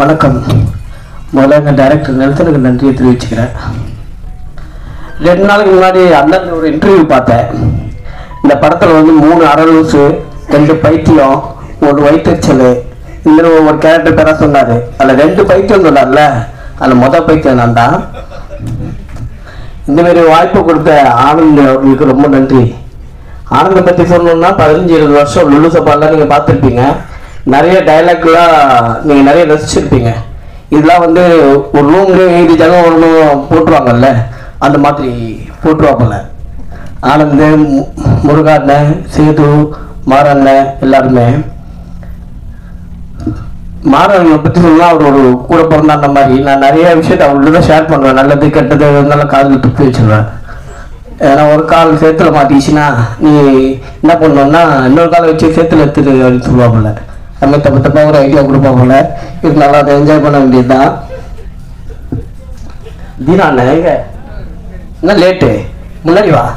வணக்கம் முதல்ல எங்கள் டைரக்டர் நெல்சனுக்கு நன்றியை தெரிவிச்சுக்கிறேன் ரெண்டு நாளைக்கு முன்னாடி அண்ணன் ஒரு இன்டர்வியூ பார்த்தேன் இந்த படத்தில் வந்து மூணு அரலூசு ரெண்டு பைத்தியம் ஒரு வயிற்றுச்சல் இந்த ஒரு கேரக்டர் பேராக சொன்னார் அதில் ரெண்டு பைத்தியம் சொன்னார்ல அதில் மொதல் பைத்தியம் நான் தான் இந்த மாதிரி வாய்ப்பு கொடுத்த ஆனந்த் அவர்களுக்கு ரொம்ப நன்றி ஆனந்தை பற்றி சொல்லணும்னா பதினஞ்சு இருபது வருஷம் லுல்லு சபாலாம் நீங்கள் பார்த்துருப்பீங்க நிறைய டைலாக்லாம் நீங்கள் நிறைய ரசிச்சிருப்பீங்க இதெல்லாம் வந்து ஒரு ரூம்லேயே எழுதி ஜனம் ஒன்று போட்டுருவாங்கல்ல அந்த மாதிரி போட்டுருவாங்கல்ல ஆனந்த் மு- முருகாண்ணன் சேது மாரண்ணன் எல்லாருமே மாறவங்களை பற்றி சொல்லலாம் அவர் ஒரு கூட பிறந்த அந்த மாதிரி நான் நிறைய விஷயத்த அவர்கிட்ட தான் ஷேர் பண்ணுவேன் நல்லது கெட்டது இருந்தாலும் காதில் துப்பி வச்சிருவேன் ஏன்னா ஒரு கால் சேத்துல மாட்டிச்சுன்னா நீ என்ன பண்ணணும்னா இன்னொரு காலை வச்சு சேத்துல எடுத்துட்டு அப்படின்னு சொல்லுவாங்கல்ல அது மாதிரி தப்பு தப்பாக ஒரு ஐடியா கொடுப்பாங்கல்ல இருந்தாலும் அதை என்ஜாய் பண்ண வேண்டியதுதான் தீனா அண்ணன் எங்க என்ன லேட்டு முன்னாடி வா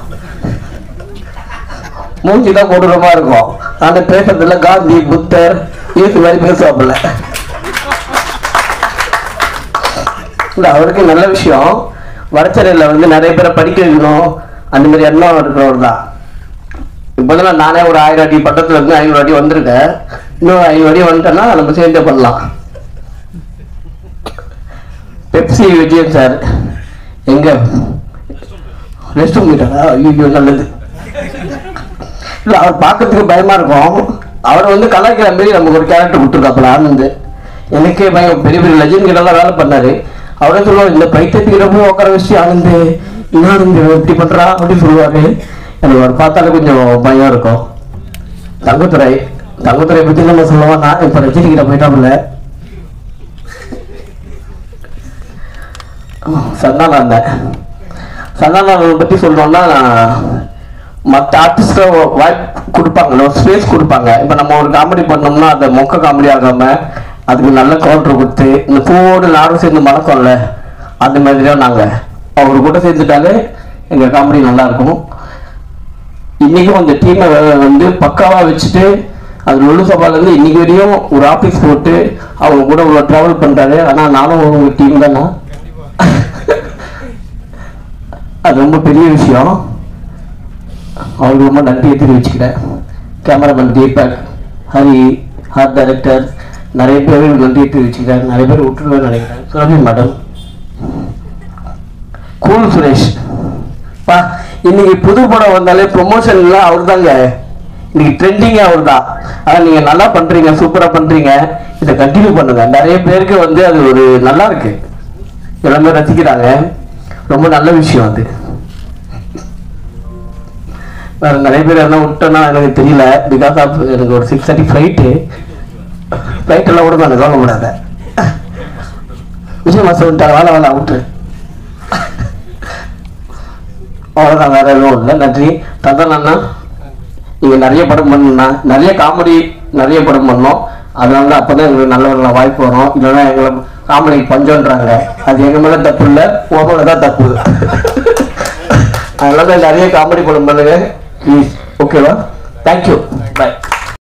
மூஞ்சி தான் கொடூரமா இருக்கும் ஆனா பேசுறதுல காந்தி புத்தர் இயேசு மாதிரி பேசுவாப்புல இல்ல அவருக்கு நல்ல விஷயம் வடச்சென்னையில் வந்து நிறைய பேரை படிக்க வைக்கணும் அந்த மாதிரி எண்ணம் இருக்கிறவர் தான் இப்போதான் நானே ஒரு ஆயிரம் அடி பட்டத்துல இருந்து ஐநூறு அடி வந்திருக்கேன் இன்னும் ஐநூறு அடி வந்துட்டேன்னா நம்ம சேர்ந்தே பண்ணலாம் பெப்சி விஜயன் சார் எங்க ரெஸ்ட் ரூம் போயிட்டாரா ஐயோ நல்லது இல்ல அவர் பார்க்கறதுக்கு பயமா இருக்கும் அவர் வந்து கலாய்க்கிற மாதிரி நமக்கு ஒரு கேரக்டர் கொடுத்துருக்காப்புல ஆனந்த் எனக்கே பயம் பெரிய பெரிய லெஜண்ட் கிட்ட எல்லாம் வேலை பண்ணாரு அவரே சொல்லுவார் இந்த பைத்தியத்துக்கிட்ட போய் உட்கார வச்சு ஆனந்த் என்ன ஆனந்த் இப்படி பண்றா அப்படின்னு சொல்லுவாரு எனக்கு அவர் பார்த்தாலே கொஞ்சம் பயம் இருக்கும் தங்கத்துறை தங்கத்துறை பத்தி நம்ம சொல்லுவோம் நான் இப்ப ரஜினி கிட்ட போயிட்டாப்புல சந்தானம் அண்ணன் சந்தானம் பத்தி சொல்லணும்னா மற்ற ஆர்டிஸ்ட வாய்ப்பு கொடுப்பாங்க ஒரு ஸ்பேஸ் கொடுப்பாங்க இப்போ நம்ம ஒரு காமெடி பண்ணோம்னா அந்த மொக்க காமெடி ஆகாம அதுக்கு நல்ல கவுண்டர் கொடுத்து இந்த பூவோடு நாரும் சேர்ந்து மணக்கம்ல அந்த மாதிரி தான் நாங்கள் அவர் கூட சேர்ந்துட்டாலே எங்கள் காமெடி நல்லா இருக்கும் இன்னைக்கும் அந்த டீமை வந்து பக்காவா வச்சுட்டு அது லொல்லு சபால இருந்து இன்னைக்கு வரையும் ஒரு ஆபீஸ் போட்டு அவங்க கூட இவ்வளோ ட்ராவல் பண்றாரு ஆனா நானும் உங்க டீம் தானா அது ரொம்ப பெரிய விஷயம் அவருக்கு ரொம்ப நன்றியை தெரிவிச்சுக்கிறேன் cameraman Deepak Hari art director நிறைய பேர் நன்றியை தெரிவிச்சுக்கிறேன் நிறைய பேர் விட்டுருவேன் நினைக்கிறேன் சுரபி மேடம் கூல் சுரேஷ் பா இன்னைக்கு புது படம் வந்தாலே ப்ரொமோஷன்ல அவர் தாங்க இன்னைக்கு ட்ரெண்டிங்கே அவர் தான் ஆனால் நீங்கள் நல்லா பண்ணுறீங்க சூப்பராக பண்ணுறீங்க இதை கண்டினியூ பண்ணுங்க நிறைய பேருக்கு வந்து அது ஒரு நல்லா இருக்கு எல்லாமே ரசிக்கிறாங்க ரொம்ப நல்ல விஷயம் அது வேற நிறைய பேர் என்ன விட்டோன்னா எனக்கு தெரியல பிகாஸ் ஆஃப் எனக்கு ஒரு சிக்ஸ் தேர்ட்டி ஃப்ளைட்டு ஃப்ளைட் எல்லாம் விட நான் கவலை விடாத விஜய் மாசம் விட்டாங்க வேலை வேலை விட்டு அவ்வளோதான் வேற எதுவும் இல்லை நன்றி தந்தான் அண்ணா நீங்கள் நிறைய படம் பண்ணணும்னா நிறைய காமெடி நிறைய படம் பண்ணோம் அதனால தான் அப்போ தான் எங்களுக்கு நல்ல நல்ல வாய்ப்பு வரும் இல்லைன்னா எங்களை காமெடி பஞ்சம்ன்றாங்க அது எங்கள் மேலே தப்பு இல்லை உங்களோட தான் தப்பு அதனால தான் நிறைய காமெடி படம் பண்ணுங்க ப்ளீஸ் ஓகேவா தேங்க்யூ பாய்